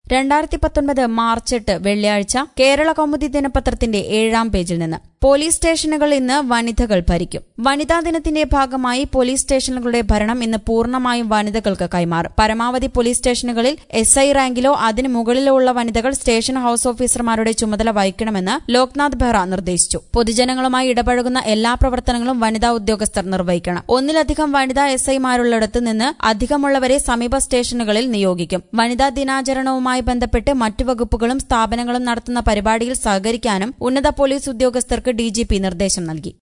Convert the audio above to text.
രണ്ടായിരത്തി പത്തൊൻപത് മാർച്ച് എട്ട് വെള്ളിയാഴ്ച കേരള കൗമുദി ദിനപത്രത്തിന്റെ ഏഴാം പേജിൽ നിന്ന് പോലീസ് സ്റ്റേഷനുകൾ ഇന്ന് വനിതകൾ ഭരിക്കും വനിതാ ദിനത്തിന്റെ ഭാഗമായി പോലീസ് സ്റ്റേഷനുകളുടെ ഭരണം ഇന്ന് പൂർണ്ണമായും വനിതകൾക്ക് കൈമാറും പരമാവധി പോലീസ് സ്റ്റേഷനുകളിൽ എസ് ഐ റാങ്കിലോ അതിന് മുകളിലോ ഉള്ള വനിതകൾ സ്റ്റേഷൻ ഹൌസ് ഓഫീസർമാരുടെ ചുമതല വഹിക്കണമെന്ന് ലോക്നാഥ് ബെഹ്റ നിർദ്ദേശിച്ചു പൊതുജനങ്ങളുമായി ഇടപഴകുന്ന എല്ലാ പ്രവർത്തനങ്ങളും വനിതാ ഉദ്യോഗസ്ഥർ നിർവഹിക്കണം ഒന്നിലധികം വനിതാ എസ് ഐമാരുള്ളിടത്ത് നിന്ന് അധികമുള്ളവരെ സമീപ സ്റ്റേഷനുകളിൽ നിയോഗിക്കും വനിതാ ദിനാചരണവുമായി ബന്ധപ്പെട്ട് മറ്റു വകുപ്പുകളും സ്ഥാപനങ്ങളും നടത്തുന്ന പരിപാടിയിൽ സഹകരിക്കാനും ഉന്നത പോലീസ് ഉദ്യോഗസ്ഥർക്ക് ഡിജിപി നിർദ്ദേശം നൽകി